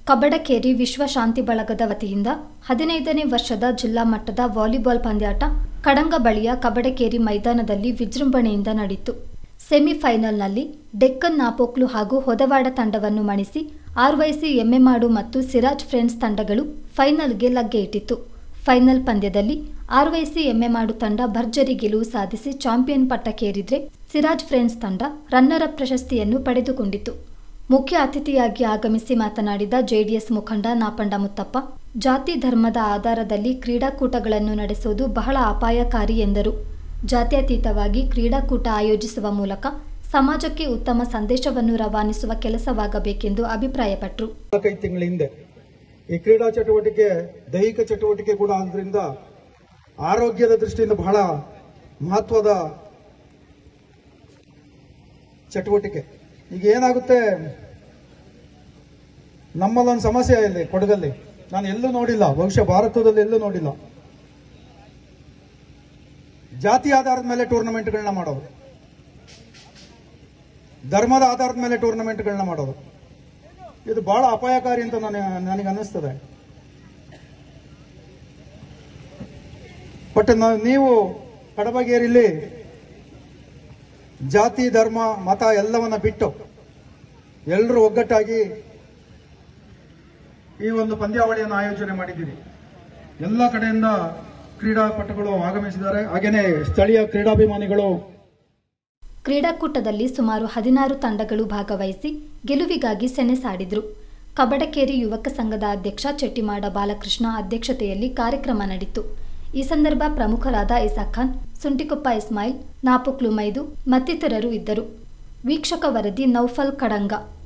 ಕಬಡಕೇರಿ ವಿಶ್ವ ಶಾಂತಿ ಬಳಗದ ವತಿಯಿಂದ ಹದಿನೈದನೇ ವರ್ಷದ ಜಿಲ್ಲಾ ಮಟ್ಟದ ವಾಲಿಬಾಲ್ ಪಂದ್ಯಾಟ ಕಡಂಗ ಬಳಿಯ ಕಬಡಕೇರಿ ಮೈದಾನದಲ್ಲಿ ವಿಜೃಂಭಣೆಯಿಂದ ನಡೆಯಿತು ಸೆಮಿಫೈನಲ್ನಲ್ಲಿ ಡೆಕ್ಕನ್ ನಾಪೋಕ್ಲು ಹಾಗೂ ಹೊದವಾಡ ತಂಡವನ್ನು ಮಣಿಸಿ ಆರ್ವೈಸಿ ಎಮ್ಮೆಮಾಡು ಮತ್ತು ಸಿರಾಜ್ ಫ್ರೆಂಡ್ಸ್ ತಂಡಗಳು ಫೈನಲ್ಗೆ ಲಗ್ಗೆ ಇಟ್ಟಿತು ಫೈನಲ್ ಪಂದ್ಯದಲ್ಲಿ ಆರ್ವೈಸಿ ಎಮ್ಮೆಮಾಡು ತಂಡ ಭರ್ಜರಿ ಗೆಲುವು ಸಾಧಿಸಿ ಚಾಂಪಿಯನ್ ಪಟ್ಟಕ್ಕೇರಿದ್ರೆ ಸಿರಾಜ್ ಫ್ರೆಂಡ್ಸ್ ತಂಡ ರನ್ನರ್ ಅಪ್ ಪ್ರಶಸ್ತಿಯನ್ನು ಪಡೆದುಕೊಂಡಿತು ಮುಖ್ಯ ಅತಿಥಿಯಾಗಿ ಆಗಮಿಸಿ ಮಾತನಾಡಿದ ಜೆಡಿಎಸ್ ಮುಖಂಡ ನಾಪಂಡ ಮುತ್ತಪ್ಪ ಜಾತಿ ಧರ್ಮದ ಆಧಾರದಲ್ಲಿ ಕ್ರೀಡಾಕೂಟಗಳನ್ನು ನಡೆಸುವುದು ಬಹಳ ಅಪಾಯಕಾರಿ ಎಂದರು ಜಾತ್ಯತೀತವಾಗಿ ಕ್ರೀಡಾಕೂಟ ಆಯೋಜಿಸುವ ಮೂಲಕ ಸಮಾಜಕ್ಕೆ ಉತ್ತಮ ಸಂದೇಶವನ್ನು ರವಾನಿಸುವ ಕೆಲಸವಾಗಬೇಕೆಂದು ಅಭಿಪ್ರಾಯಪಟ್ಟರು ನಾಲ್ಕೈದು ತಿಂಗಳ ಹಿಂದೆ ಈ ಕ್ರೀಡಾ ಚಟುವಟಿಕೆ ದೈಹಿಕ ಚಟುವಟಿಕೆ ಕೂಡ ಆದ್ರಿಂದ ಆರೋಗ್ಯದ ದೃಷ್ಟಿಯಿಂದ ಬಹಳ ಮಹತ್ವದ ಚಟುವಟಿಕೆ ಈಗ ಏನಾಗುತ್ತೆ ನಮ್ಮಲ್ಲೊಂದು ಸಮಸ್ಯೆ ಇಲ್ಲಿ ಕೊಡಗಲ್ಲಿ ನಾನು ಎಲ್ಲೂ ನೋಡಿಲ್ಲ ಬಹುಶಃ ಭಾರತದಲ್ಲಿ ಎಲ್ಲೂ ನೋಡಿಲ್ಲ ಜಾತಿ ಆಧಾರದ ಮೇಲೆ ಟೂರ್ನಮೆಂಟ್ಗಳನ್ನ ಮಾಡೋದು ಧರ್ಮದ ಆಧಾರದ ಮೇಲೆ ಟೂರ್ನಮೆಂಟ್ಗಳನ್ನ ಮಾಡೋದು ಇದು ಬಹಳ ಅಪಾಯಕಾರಿ ಅಂತ ನಾನು ನನಗೆ ಅನ್ನಿಸ್ತದೆ ಬಟ್ ನ- ನೀವು ಕಡಬಗೇರಿಲಿ ಜಾತಿ ಧರ್ಮ ಮತ ಎಲ್ಲವನ್ನ ಬಿಟ್ಟು ಎಲ್ಲರೂ ಒಗ್ಗಟ್ಟಾಗಿ ಈ ಒಂದು ಪಂದ್ಯಾವಳಿಯನ್ನು ಆಯೋಜನೆ ಮಾಡಿದ್ದೀರಿ ಎಲ್ಲ ಕಡೆಯಿಂದ ಕ್ರೀಡಾಪಟುಗಳು ಆಗಮಿಸಿದ್ದಾರೆ ಹಾಗೇನೆ ಸ್ಥಳೀಯ ಕ್ರೀಡಾಭಿಮಾನಿಗಳು ಕ್ರೀಡಾಕೂಟದಲ್ಲಿ ಸುಮಾರು ಹದಿನಾರು ತಂಡಗಳು ಭಾಗವಹಿಸಿ ಗೆಲುವಿಗಾಗಿ ಸೆಣಸಾಡಿದ್ರು ಕಬಡಕೇರಿ ಯುವಕ ಸಂಘದ ಅಧ್ಯಕ್ಷ ಚೆಟ್ಟಿಮಾಡ ಬಾಲಕೃಷ್ಣ ಅಧ್ಯಕ್ಷತೆಯಲ್ಲಿ ಕಾರ್ಯಕ್ರಮ ನಡೆಯಿತು ಈ ಸಂದರ್ಭ ಪ್ರಮುಖರಾದ ಇಸಾಕ್ ಖಾನ್ ಸುಂಟಿಕೊಪ್ಪ ಇಸ್ಮಾಯಿಲ್ ನಾಪುಕ್ಲು ಮೈದು ಮತ್ತಿತರರು ಇದ್ದರು ವೀಕ್ಷಕ ವರದಿ ನೌಫಲ್ ಕಡಂಗ